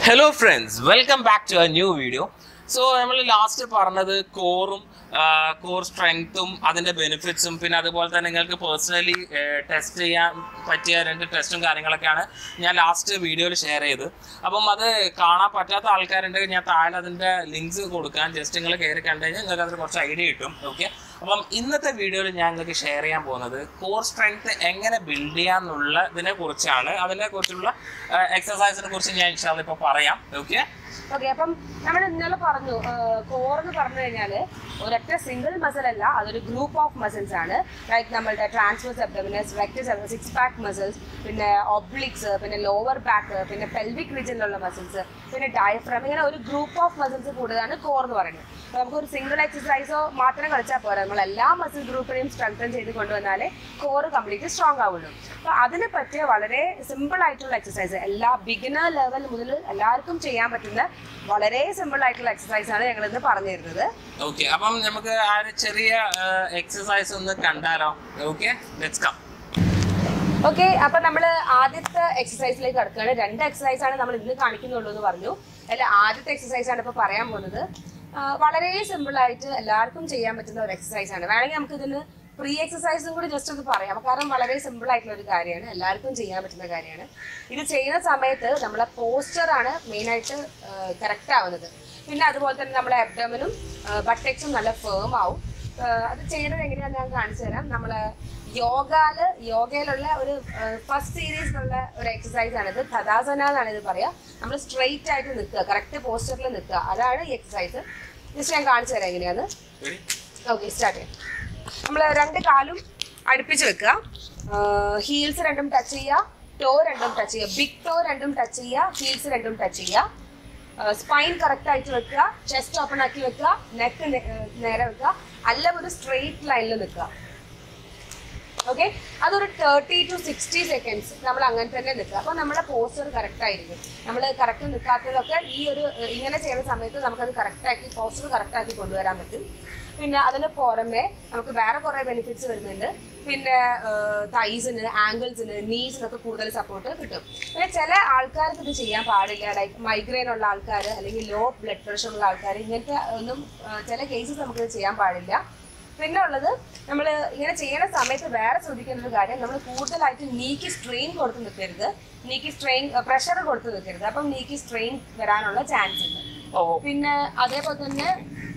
hello friends welcome back to a new video so നമ്മൾ last പറഞ്ഞത് കോറും core സ്ട്രെങ്ത്തും അതിൻ്റെ ബെനിഫിറ്റ്സും പിന്നെ അതുപോലെ തന്നെ നിങ്ങൾക്ക് പേഴ്സണലി ടെസ്റ്റ് ചെയ്യാൻ പറ്റിയ രണ്ട് ടെസ്റ്റും കാര്യങ്ങളൊക്കെയാണ് ഞാൻ ലാസ്റ്റ് വീഡിയോയിൽ ഷെയർ ചെയ്ത് അപ്പം അത് കാണാൻ പറ്റാത്ത ആൾക്കാരുണ്ടെങ്കിൽ ഞാൻ താഴെ അതിൻ്റെ ലിങ്ക്സ് കൊടുക്കാൻ ജസ്റ്റ് നിങ്ങൾ കയറി കണ്ടു കഴിഞ്ഞാൽ നിങ്ങൾക്ക് അതിന് കുറച്ച് ഐഡിയ കിട്ടും ഓക്കെ അപ്പം ഇന്നത്തെ വീഡിയോയിൽ ഞാൻ നിങ്ങൾക്ക് ഷെയർ ചെയ്യാൻ പോകുന്നത് കോർ സ്ട്രെങ്ത് എങ്ങനെ ബിൽഡ് ചെയ്യാന്നുള്ളതിനെ കുറിച്ചാണ് അതിനെ കുറിച്ചുള്ള എക്സസൈസിനെ കുറിച്ച് ഞാൻ ഇൻഷാല്ല ഇപ്പോൾ പറയാം ഓക്കെ ഓക്കെ അപ്പം നമ്മൾ ഇന്നലെ പറഞ്ഞു കോർ എന്ന് പറഞ്ഞു കഴിഞ്ഞാല് ഒരൊറ്റ സിംഗിൾ മസിൽ അല്ല അതൊരു ഗ്രൂപ്പ് ഓഫ് മസിൽസ് ആണ് ലൈക്ക് നമ്മളുടെ transverse abdominis rectus six pack muscles പിന്നെ ഒബ്ലിക്സ് പിന്നെ ലോവർ ബാക്ക് പിന്നെ പെൽവിക് റീജിയനിലുള്ള മസിൽസ് പിന്നെ ഡയഫ്രം ഇങ്ങനെ ഒരു ഗ്രൂപ്പ് ഓഫ് മസിൽസ് കൂടുതലാണ് കോർ എന്ന് പറയുന്നത് അപ്പൊ നമുക്കൊരു സിംഗിൾ എക്സസൈസോ മാത്രം കളിച്ചാൽ പോരാ നമ്മൾ എല്ലാ മസിൽ ഗ്രൂപ്പിനെയും സ്ട്രെങ്തൻ ചെയ്ത് കൊണ്ടുവന്നാലേ കോർ കംപ്ലീറ്റ് സ്ട്രോങ് ആവുള്ളൂ അപ്പൊ അതിനെ പറ്റിയ വളരെ സിമ്പിൾ ആയിട്ടുള്ള എക്സസൈസ് എല്ലാ ബിഗിനർ ലെവൽ മുതൽ എല്ലാവർക്കും ചെയ്യാൻ പറ്റുന്ന വളരെ സിമ്പിൾ ആയിട്ടുള്ള എക്സസൈസ് ആണ് ഞങ്ങൾ ഇന്ന് പറഞ്ഞു തരുന്നത് ഓക്കെ അപ്പം നമുക്ക് ആ ഒരു ചെറിയ എക്സസൈസ് ഒന്ന് കണ്ടാലോ ഓക്കെ ലെറ്റ്സ് കം ഓക്കെ അപ്പൊ നമ്മൾ ആദ്യത്തെ എക്സസൈസിലേക്ക് കടക്കുകയാണ് രണ്ട് എക്സസൈസ് ആണ് നമ്മൾ ഇന്ന് കാണിക്കുന്നുള്ളൂ എന്ന് പറഞ്ഞു അല്ല ആദ്യത്തെ എക്സസൈസ് ആണ് ഇപ്പൊ പറയാൻ പോകുന്നത് ആ, വളരെ സിമ്പിൾ ആയിട്ട് എല്ലാവർക്കും ചെയ്യാൻ പറ്റുന്ന ഒരു എക്സസൈസ് ആണ് വേണമെങ്കിൽ നമുക്ക് ഇതിന് പ്രീ എക്സസൈസും കൂടി ജസ്റ്റ് ഒന്ന് പറയാം കാരണം വളരെ സിമ്പിൾ ആയിട്ടുള്ള ഒരു കാര്യമാണ് എല്ലാവർക്കും ചെയ്യാൻ പറ്റുന്ന കാര്യമാണ് ഇത് ചെയ്യുന്ന സമയത്ത് നമ്മളെ പോസ്റ്റർ ആണ് മെയിൻ ആയിട്ട് കറക്റ്റ് ആവുന്നത് പിന്നെ അതുപോലെ തന്നെ നമ്മളെ അബ്ഡമനും ബട്ടക്സും നല്ല ഫേം ആവും ആ, അത് ചെയ്യുന്നത് എങ്ങനെയാണെന്ന് ഞാൻ കാണിച്ചു തരാം നമ്മള് യോഗാല് യോഗയിലുള്ള ഒരു ഫസ്റ്റ് സീരീസിലുള്ള ഒരു എക്സസൈസ് ആണിത് തഥാസന എന്നാണ് ഇത് പറയാ നമ്മൾ സ്ട്രെയിറ്റ് ആയിട്ട് നിൽക്കുക കറക്റ്റ് പോസ്റ്ററിൽ നിൽക്കുക അതാണ് ഈ എക്സസൈസ് ജസ്റ്റ് ഞാൻ കാണിച്ചു തരാം എങ്ങനെയാന്ന് ഓക്കെ സ്റ്റാർട്ട് ചെയ്യാം നമ്മൾ രണ്ട് കാലും അടുപ്പിച്ച് വെക്കുക ഹീൽസ് രണ്ടും ടച്ച് ചെയ്യുക ടോ രണ്ടും ടച്ച് ചെയ്യുക ബിഗ് ടോ രണ്ടും ടച്ച് ചെയ്യുക ഹീൽസ് രണ്ടും ടച്ച് ചെയ്യുക സ്പൈൻ കറക്റ്റ് ആയിട്ട് വെക്കുക ചെസ്റ്റ് ഓപ്പൺ ആക്കി വെക്കുക നെക്ക് നേരെ വെക്കുക അല്ല ഒരു സ്ട്രെയിറ്റ് ലൈനിൽ നിൽക്കുക ഓക്കെ അതൊരു തേർട്ടി ടു സിക്സ്റ്റി സെക്കൻഡ്സ് നമ്മൾ അങ്ങനെ തന്നെ നിൽക്കുക അപ്പോൾ നമ്മുടെ പോസ്റ്റർ കറക്റ്റ് ആയിരിക്കും നമ്മൾ കറക്റ്റ് നിൽക്കാത്തതൊക്കെ ഈ ഒരു ഏഹ്, ഇങ്ങനെ ചെയ്യുന്ന സമയത്ത് നമുക്കത് കറക്റ്റ് ആക്കി പോസ്റ്റർ കറക്റ്റ് ആക്കി കൊണ്ടുവരാൻ പറ്റും പിന്നെ അതിന് പുറമെ നമുക്ക് വേറെ കുറേ ബെനിഫിറ്റ്സ് വരുന്നുണ്ട് പിന്നെ തൈസിന് ആംഗിൾസിന് നീസിനൊക്കെ കൂടുതൽ സപ്പോർട്ട് കിട്ടും പിന്നെ ചില ആൾക്കാർക്ക് ഇത് ചെയ്യാൻ പാടില്ല ലൈക്ക് മൈഗ്രെയിൻ ഉള്ള ആൾക്കാർ അല്ലെങ്കിൽ ലോ ബ്ലഡ് പ്രഷർ ഉള്ള ആൾക്കാർ ഇങ്ങനത്തെ ഒന്നും ഏഹ്, ചില കേസസ് നമുക്ക് ചെയ്യാൻ പാടില്ല പിന്നെ ഉള്ളത് നമ്മൾ ഇങ്ങനെ ചെയ്യുന്ന സമയത്ത് വേറെ ശ്രദ്ധിക്കേണ്ട ഒരു കാര്യം നമ്മൾ കൂടുതലായിട്ട് നീക്കി സ്ട്രെയിൻ കൊടുത്ത് നിൽക്കരുത് നീക്കി സ്ട്രെയിൻ പ്രഷർ കൊടുത്ത് നിൽക്കരുത് അപ്പം നീക്കി സ്ട്രെയിൻ വരാനുള്ള ചാൻസ് ഉണ്ട് ഓ പിന്നെ അതേപോലെ തന്നെ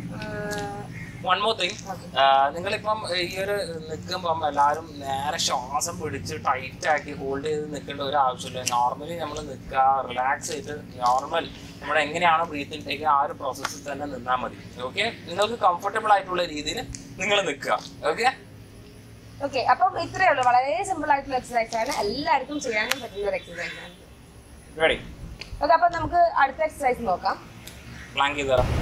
വൺ മോർ തിങ് നിങ്ങളിപ്പം ഈ ഒരു നിൽക്കുമ്പം എല്ലാവരും നേരെ ശ്വാസം പിടിച്ച് ടൈറ്റ് ആക്കി ഹോൾഡ് ചെയ്ത് നിൽക്കേണ്ട ഒരു ആവശ്യമില്ല നോർമലി നമ്മൾ നിൽക്കുക റിലാക്സ് ചെയ്ത് നോർമൽ നമ്മൾ എങ്ങനെയാണോ ബ്രീത്തിങ് ടേക്ക് ആ ഒരു പ്രോസസ്സിൽ തന്നെ നിന്നാൽ മതി ഓക്കെ നിങ്ങൾക്ക് കംഫർട്ടബിൾ ആയിട്ടുള്ള രീതിയിൽ നിങ്ങൾ നിൽക്കുക ഓക്കെ ഓക്കെ അപ്പം ഇത്രയേ ഉള്ളൂ വളരെ സിമ്പിൾ ആയിട്ടുള്ള എക്സസൈസ് ആണ് എല്ലാവർക്കും ചെയ്യാനും പറ്റുന്ന ഒരു എക്സസൈസ് ആണ് റെഡി ഓക്കെ അപ്പം നമുക്ക് അടുത്ത എക്സസൈസ് നോക്കാം പ്ലാങ്ക് ചെയ്ത് തരാം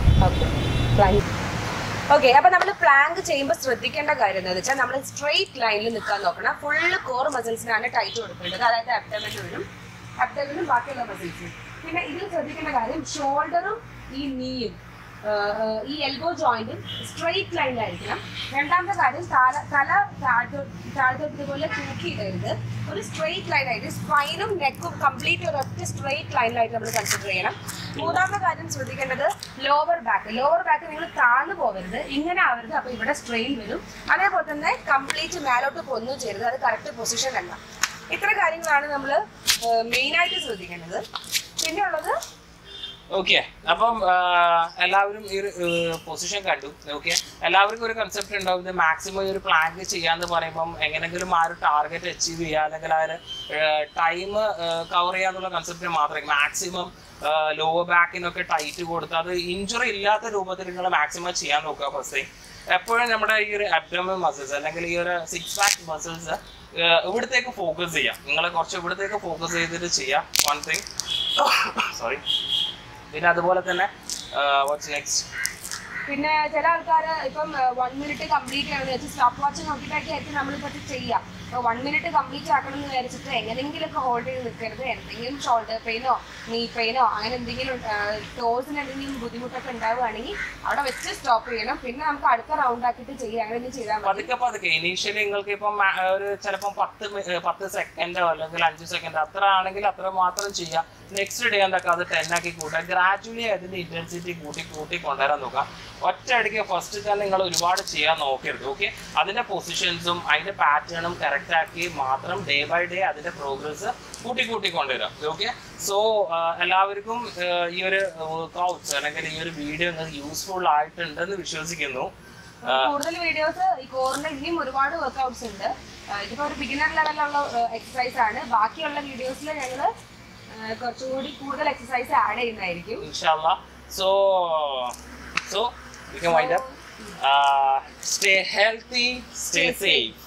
ഓക്കെ അപ്പൊ നമ്മൾ പ്ലാങ്ക് ചെയ്യുമ്പോൾ ശ്രദ്ധിക്കേണ്ട കാര്യം എന്താണെന്ന് വെച്ചാൽ നമ്മൾ സ്ട്രെയിറ്റ് ലൈനിൽ നിൽക്കാൻ നോക്കണം ഫുള്ള് കോർ മസിൽസിനാണ് ടൈറ്റ് കൊടുക്കേണ്ടത് അതായത് അബ്ഡമനും അബ്ഡമനും ബാക്കിയുള്ള മസിൽസും പിന്നെ ഇതിൽ ശ്രദ്ധിക്കേണ്ട കാര്യം ഷോൾഡറും ഈ നീയും ഈ എൽബോ ജോയിന്റും സ്ട്രെയിറ്റ് ലൈനിലായിരിക്കണം രണ്ടാമത്തെ കാര്യം തല തല താഴ്ത്തോട്ട് താഴ്ത്തോട്ട് ഇതുപോലെ തൂക്കിയിടരുത് ഒരു സ്ട്രെയിറ്റ് ലൈനായിട്ട് സ്പൈനും നെക്കും കംപ്ലീറ്റ് ഒരു ഒറ്റ സ്ട്രെയിറ്റ് ലൈനിലായിട്ട് നമ്മൾ കൺസിഡർ ചെയ്യണം മൂന്നാമത്തെ കാര്യം ശ്രദ്ധിക്കേണ്ടത് ലോവർ ബാക്ക് ലോവർ ബാക്ക് നിങ്ങൾ താഴ്ന്നു പോകരുത് ഇങ്ങനെ ആവരുത് അപ്പൊ ഇവിടെ സ്ട്രെയിൻ വരും അതേപോലെ തന്നെ കംപ്ലീറ്റ് മേലോട്ട് പൊന്നും ചെയ്യരുത് അത് കറക്റ്റ് പൊസിഷൻ അല്ല ഇത്ര കാര്യങ്ങളാണ് നമ്മൾ മെയിൻ ആയിട്ട് ശ്രദ്ധിക്കേണ്ടത് പിന്നെ ഉള്ളത് ഓക്കെ അപ്പം ആ, എല്ലാവരും ഈ ഒരു പൊസിഷൻ കണ്ടു ഓക്കെ എല്ലാവർക്കും ഒരു കൺസെപ്റ്റ് ഉണ്ടാവും ഇത് മാക്സിമം ഈ ഒരു പ്ലാൻ ചെയ്യാന്ന് പറയുമ്പം എങ്ങനെങ്കിലും ആ ഒരു ടാർഗറ്റ് അച്ചീവ് ചെയ്യുക അല്ലെങ്കിൽ ആ ഒരു ടൈം കവർ ചെയ്യാന്നുള്ള കൺസെപ്റ്റ് മാത്രമേ മാക്സിമം ലോവർ ബാക്കിനൊക്കെ ടൈറ്റ് കൊടുത്ത് അത് ഇഞ്ചുറി ഇല്ലാത്ത രൂപത്തിൽ നിങ്ങൾ മാക്സിമം ചെയ്യാൻ നോക്കുക ഫസ്റ്റ് എപ്പോഴും നമ്മുടെ ഈ ഒരു അബ്ഡമൻ മസിൽസ് അല്ലെങ്കിൽ ഈ ഒരു സിക്സ് പാക്ക് മസിൽസ് ഇവിടത്തേക്ക് ഫോക്കസ് ചെയ്യാം നിങ്ങൾ കുറച്ച് ഇവിടത്തേക്ക് ഫോക്കസ് ചെയ്തിട്ട് ചെയ്യാം വൺ തിങ് സോറി പിന്നെ അതുപോലെ തന്നെ വാട്ട്സ് നെക്സ്റ്റ് പിന്നെ ചില ആൾക്കാർ ഇപ്പം വൺ മിനിറ്റ് കംപ്ലീറ്റ് ചെയ്യണമെന്ന് വെച്ചാൽ സ്റ്റോപ്പ് വാച്ച് നോക്കിയിട്ടൊക്കെ ആയിരിക്കും നമ്മളിപ്പോൾ ഇത് ചെയ്യാം അപ്പോൾ വൺ മിനിറ്റ് കംപ്ലീറ്റ് ആക്കണം എന്ന് വിചാരിച്ചിട്ട് എങ്ങനെയെങ്കിലുമൊക്കെ ഹോൾഡ് ചെയ്ത് നിൽക്കരുത് എന്തെങ്കിലും ഷോൾഡർ പെയിനോ നീ പെയിനോ അങ്ങനെ എന്തെങ്കിലും ടോസിന് എന്തെങ്കിലും ബുദ്ധിമുട്ടൊക്കെ ഉണ്ടാവുകയാണെങ്കിൽ അവിടെ വെച്ച് സ്റ്റോപ്പ് ചെയ്യണം പിന്നെ നമുക്ക് അടുത്ത റൗണ്ട് ആക്കിയിട്ട് ചെയ്യാം അങ്ങനെ എന്തെങ്കിലും ചെയ്താൽ മതി പതുക്കെ പതുക്കെ ഇനീഷ്യലി നിങ്ങൾക്ക് ഇപ്പം ആ, ഒരു ചിലപ്പം പത്ത് മി- ഏ, പത്ത് സെക്കൻഡോ അല്ലെങ്കിൽ അഞ്ച് സെക്കൻഡോ അത്ര ആണെങ്കിൽ അത്ര മാത്രം ചെയ്യാം നെക്സ്റ്റ് ഡേ എന്തൊക്കെ അത് ടെൻ ആക്കി കൂട്ടുക ഗ്രാജുവലി അതിന്റെ ഇന്റൻസിറ്റി കൂട്ടി കൂട്ടി കൊണ്ടുവരാൻ നോക്കുക ഒറ്റയടിക്ക് ഫസ്റ്റ് തന്നെ നിങ്ങൾ ഒരുപാട് ചെയ്യാൻ നോക്കരുത് ഓക്കെ അതിന്റെ പൊസിഷൻസും അതിന്റെ പാറ്റേണും കറക്റ്റ് ആക്കി മാത്രം ഡേ ബൈ ഡേ അതിന്റെ പ്രോഗ്രസ് കൂട്ടി കൂട്ടി കൊണ്ടുവരാം ഓക്കെ സോ എല്ലാവർക്കും ആഹ് ഈ ഒരു വർക്ക്ഔട്ട്സ് അല്ലെങ്കിൽ ഈ ഒരു വീഡിയോ നിങ്ങൾക്ക് യൂസ്ഫുൾ ആയിട്ടുണ്ടെന്ന് വിശ്വസിക്കുന്നു കൂടുതൽ വീഡിയോസ് ഈ കോറിന്റെ ഇനിയും ഒരുപാട് വർക്ക്ഔട്ട്സ് ഉണ്ട് ആ, ഇതിപ്പോ ഒരു ബിഗിനർ ലെവലിലുള്ള എക്സസൈസ് ആണ് ബാക്കിയുള്ള വീഡിയോസിൽ ഞങ്ങൾ കുറച്ചും കൂടി കൂടുതൽ എക്സസൈസ് ആഡ് ചെയ്യുന്നതായിരിക്കും inshallah so so we can wind up uh, stay healthy stay safe